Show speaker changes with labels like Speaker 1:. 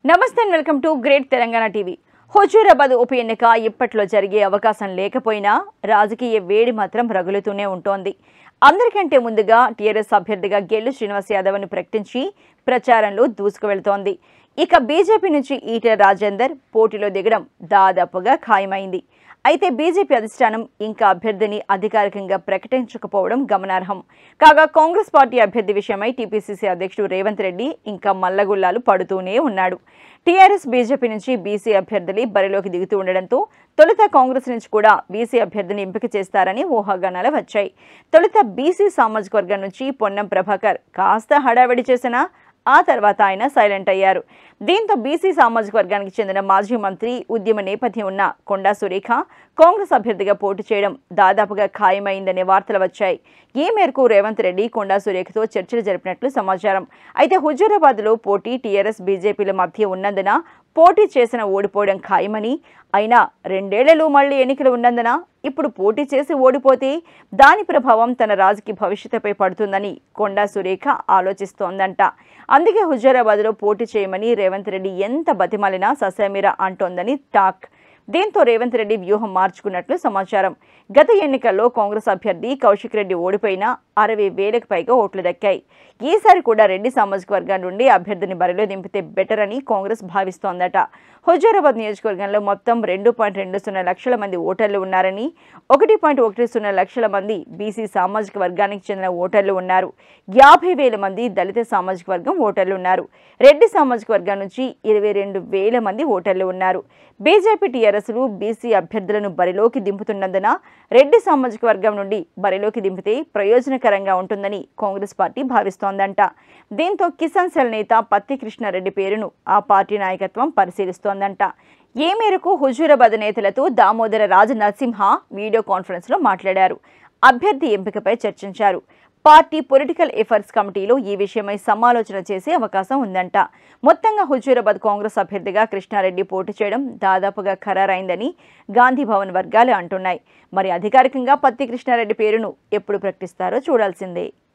Speaker 1: నమస్తే and welcome to great Telangana TV Huzurabad ఉప ఎన్నిక ఇప్పట్లో జరిగే అవకాశం లేకపోయినా రాజకీయ వేడి మాత్రం రగులుతూనే ఉంటోంది అందరికంటే ముందుగా టీఆర్ఎస్ అభ్యర్థిగా గెల్లు శ్రీనివాస్ యాదవ్ను ప్రకటించి ప్రచారంలో దూసుకువెళ్తోంది ఇక బీజేపీ నుంచి ఈటెల రాజేందర్ పోటీలో దిగడం దాదాపుగా ఖాయమైంది అయితే బీజేపీ అధిష్టానం ఇంకా అభ్యర్థిని అధికారికంగా ప్రకటించకపోవడం గమనార్హం కాగా కాంగ్రెస్ పార్టీ అభ్యర్థి విషయమై టీపీసీసీ అధ్యక్షుడు రేవంత్ రెడ్డి ఇంకా మల్లగుల్లాలు పడుతూనే ఉన్నాడు టీఆర్ఎస్ బీజేపీ నుంచి బీసీ అభ్యర్థులు బరిలోకి దిగుతూ ఉండడంతో తొలుత కాంగ్రెస్ నుంచి కూడా బీసీ అభ్యర్థిని ఎంపిక చేస్తారని ఊహాగానాలు వచ్చాయి తొలుత బీసీ సామాజిక వర్గం నుంచి పొన్నం ప్రభాకర్ కాస్త హడావిడి చేసినా ఆ తర్వాత ఆయన సైలెంట్ అయ్యారు దీంతో బీసీ సామాజిక వర్గానికి చెందిన మాజీ మంత్రి ఉద్యమ నేపథ్యం ఉన్న కొండా సురేఖ కాంగ్రెస్ అభ్యర్థిగా పోటీ చేయడం దాదాపుగా ఖాయమైందనే వార్తలు వచ్చాయి ఈ మేరకు రేవంత్ రెడ్డి కొండా సురేఖతో చర్చలు జరిపినట్లు సమాచారం అయితే హుజూరాబాద్లో పోటీ టీఆర్ఎస్ బీజేపీల మధ్య ఉన్నందున పోటీ చేసిన ఓడిపోవడం ఖాయమని అయినా రెండేళ్లలో మళ్లీ ఎన్నికలు ఉన్నందున ఇప్పుడు పోటీ చేసి ఓడిపోతే దాని ప్రభావం తన రాజకీయ భవిష్యత్తుపై పడుతుందని కొండా సురేఖ ఆలోచిస్తోందంట అందుకే హుజూరాబాద్లో పోటీ చేయమని రేవంత్ రెడ్డి ఎంత బతిమాలినా ససేమిరా అంటోందని టాక్ దీంతో రేవంత్ రెడ్డి వ్యూహం మార్చుకున్నట్లు సమాచారం గత ఎన్నికల్లో కాంగ్రెస్ అభ్యర్థి కౌశిక్ రెడ్డి ఓడిపోయినా అరవై వేలకు పైగా ఓట్లు దక్కాయి ఈసారి కూడా రెడ్డి సామాజిక వర్గం నుండి అభ్యర్థిని బరిలో దింపితే బెటర్ అని కాంగ్రెస్ భావిస్తోందట హుజూరాబాద్ నియోజకవర్గంలో మొత్తం రెండు పాయింట్ రెండు సున్నా లక్షల మంది ఓటర్లు ఉన్నారని ఒకటి పాయింట్ ఒకటి సున్నా లక్షల మంది బీసీ సామాజిక వర్గానికి చెందిన ఓటర్లు ఉన్నారు యాభై వేల మంది దళిత సామాజిక వర్గం ఓటర్లు ఉన్నారు రెడ్డి సామాజిక వర్గం నుంచి ఇరవై రెండు వేల మంది ఓటర్లు ఉన్నారు బీజేపీ టీఆర్ఎస్లు బీసీ అభ్యర్థులను బరిలోకి దింపుతున్నందున రెడ్డి సామాజిక వర్గం నుండి బరిలోకి దింపితే ప్రయోజనకరంగా ఉంటుందని కాంగ్రెస్ పార్టీ భావిస్తోందంట దీంతో కిసాన్ సెల్ నేత పత్తి కృష్ణారెడ్డి పేరును ఆ పార్టీ నాయకత్వం పరిశీలిస్తోందంట ఈ మేరకు హుజూరాబాద్ నేతలతో దామోదర రాజ నరసింహ వీడియో కాన్ఫరెన్స్లో మాట్లాడారు అభ్యర్థి ఎంపికపై చర్చించారు పార్టీ పొలిటికల్ ఎఫర్ట్స్ కమిటీలో ఈ విషయమై సమాలోచన చేసే అవకాశం ఉందంట మొత్తంగా హుజూరాబాద్ కాంగ్రెస్ అభ్యర్థిగా కృష్ణారెడ్డి పోటీ చేయడం దాదాపుగా ఖరారైందని గాంధీ భవన్ వర్గాలు అంటున్నాయి మరి అధికారికంగా పత్తి కృష్ణారెడ్డి పేరును ఎప్పుడు ప్రకటిస్తారో చూడాల్సిందే